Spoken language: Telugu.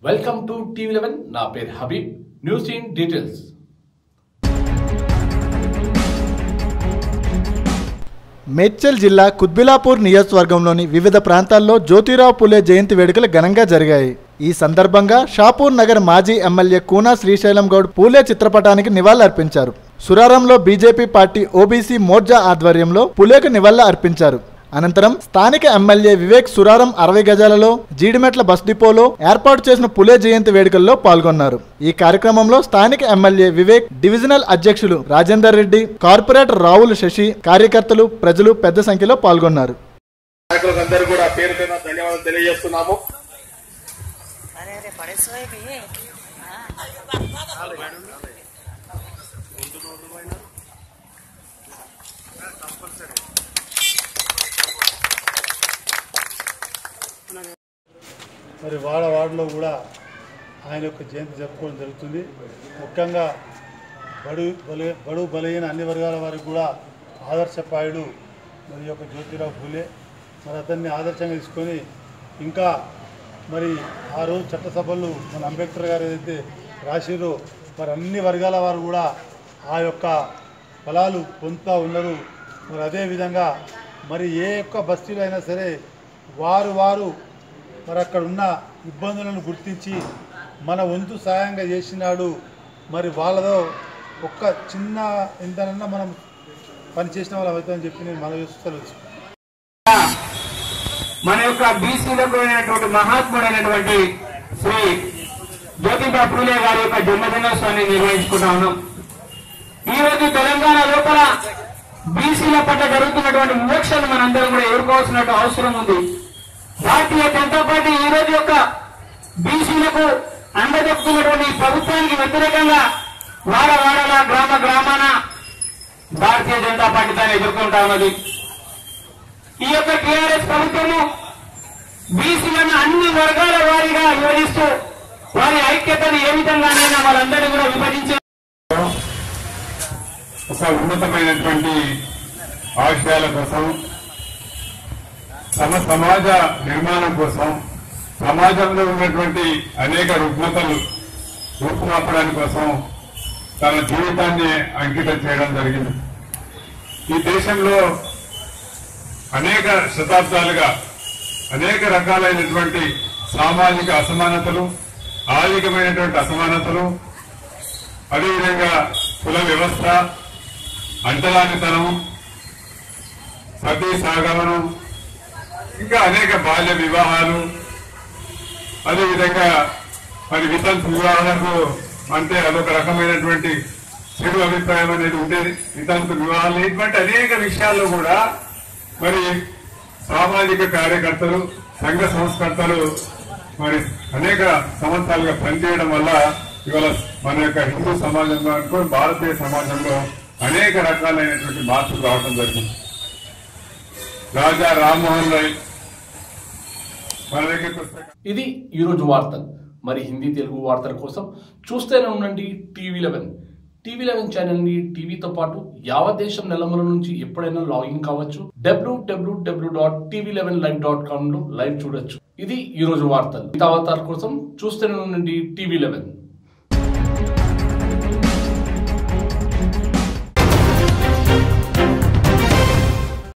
వెల్కమ్ టు టీవీ లెవెన్ నా పేరు Habib news in details Medchal జిల్లా కుత్బిలాపూర్ నియోజకవర్గంలోని వివిధ ప్రాంతాల్లో జ్యోతిరావు పులే జయంతి వేడుకలు ఘనంగా జరిగాయి ఈ సందర్భంగా షాపూర్ నగర్ మాజీ ఎమ్మెల్యే కూనా శ్రీశైలం గౌడ్ పూలే చిత్రపటానికి నివాళులర్పించారు సురారంలో బీజేపీ పార్టీ ఓబీసీ మోర్చా ఆధ్వర్యంలో పులేకు నివాళులు అర్పించారు అనంతరం స్థానిక ఎమ్మెల్యే వివేక్ సురారం అరవై గజాలలో జీడిమెట్ల బస్ డిపోలో ఏర్పాటు చేసిన పులే జయంతి వేడుకల్లో పాల్గొన్నారు ఈ కార్యక్రమంలో స్థానిక ఎమ్మెల్యే వివేక్ డివిజనల్ అధ్యక్షులు రాజేందర్ రెడ్డి కార్పొరేటర్ రావుల శశి కార్యకర్తలు ప్రజలు పెద్ద సంఖ్యలో పాల్గొన్నారు నాయకులందరూ కూడా పేరు పేరున ధన్యవాదాలు తెలియజేస్తున్నాము अरे अरे बड़े सोए भी మరి వాడ వాడలో కూడా ఆయన యొక్క జయంతి జరుపుకోవడం జరుగుతుంది ముఖ్యంగా బడు బల బడు బలహీన అన్ని వర్గాల వారికి కూడా ఆదర్శపాయుడు మరి యొక్క జ్యోతిరావు ఫూలే మరి అతన్ని ఆదర్శంగా తీసుకొని ఇంకా మరి ఆ రోజు చట్టసభలు మన అంబేద్కర్ గారు ఏదైతే రాసిరో మరి అన్ని వర్గాల వారు కూడా ఆ యొక్క ఫలాలు పొందుతూ ఉన్నారు మరి అదేవిధంగా మరి ఏ యొక్క బస్తీలో అయినా సరే వారు వారు మరి అక్కడ ఉన్న ఇబ్బందులను గుర్తించి మన వంతు సాయంగా చేసినాడు మరి వాళ్ళదో ఒక్క చిన్న ఎంతనన్నా మనం పని చేసిన వాళ్ళు అవుతామని చెప్పి నేను మనం చూస్తాను మన యొక్క బీసీలకు అయినటువంటి మహాత్ముడైనటువంటి శ్రీ జ్యోతిబా పూలే గారి యొక్క జన్మదినోత్సవాన్ని నిర్వహించుకుంటా ఉన్నాం ఈ రోజు తెలంగాణ లోపల బీసీల పట్ల జరుగుతున్నటువంటి వివక్షను మనందరం కూడా ఎదుర్కోవాల్సిన అవసరం ఉంది భారతీయ జనతా పార్టీ ఈ రోజు యొక్క బీసీలకు అండదొక్కుతున్నటువంటి ఈ ప్రభుత్వానికి వ్యతిరేకంగా వాడ వాడల గ్రామ గ్రామాన భారతీయ జనతా పార్టీ దాన్ని ఎదుర్కొంటా ఉన్నది ఈ యొక్క టీఆర్ఎస్ ప్రభుత్వము బీసీలను అన్ని వర్గాల వారిగా విభజిస్తూ వారి ఐక్యతను ఏ విధంగానైనా వాళ్ళందరినీ కూడా విభజించే ఒక ఉన్నతమైనటువంటి ఆశయాల కోసం తమ సమాజ నిర్మాణం కోసం సమాజంలో ఉన్నటువంటి అనేక రుగ్మతలు రూపుమాపడానికి కోసం తన జీవితాన్ని అంకితం చేయడం జరిగింది ఈ దేశంలో అనేక శతాబ్దాలుగా అనేక రకాలైనటువంటి సామాజిక అసమానతలు ఆర్థికమైనటువంటి అసమానతలు అదేవిధంగా కుల వ్యవస్థ అంటరానితనం సతీ సాగమనం ఇంకా అనేక బాల్య వివాహాలు అదేవిధంగా మరి వితంతు వివాహాలకు అంటే అదొక రకమైనటువంటి చెడు అభిప్రాయం అనేది ఉండేది వితంతు వివాహాలు ఇటువంటి అనేక విషయాల్లో కూడా మరి సామాజిక కార్యకర్తలు సంఘ సంస్కర్తలు మరి అనేక సంవత్సరాలుగా పనిచేయడం వల్ల ఇవాళ మన యొక్క హిందూ సమాజంలో అనుకో భారతీయ సమాజంలో అనేక రకాలైనటువంటి మార్పులు రావడం జరిగింది రాజా రామ్మోహన్ రాయ్ మన దగ్గరికి వస్తే ఇది ఈరోజు వార్తలు మరి హిందీ తెలుగు వార్తల కోసం చూస్తూనే ఉండండి టీవీ లెవెన్ టీవీ లెవెన్ ఛానల్ని టీవీతో పాటు యావత్ దేశం నెలమల నుంచి ఎప్పుడైనా లాగిన్ కావచ్చు డబ్ల్యూడబ్ల్యూడబ్ల్యూ dot TV eleven live dot com లో లైవ్ చూడొచ్చు ఇది ఈ రోజు వార్తలు మిగతా వార్తల కోసం చూస్తూనే ఉండండి టీవీ లెవెన్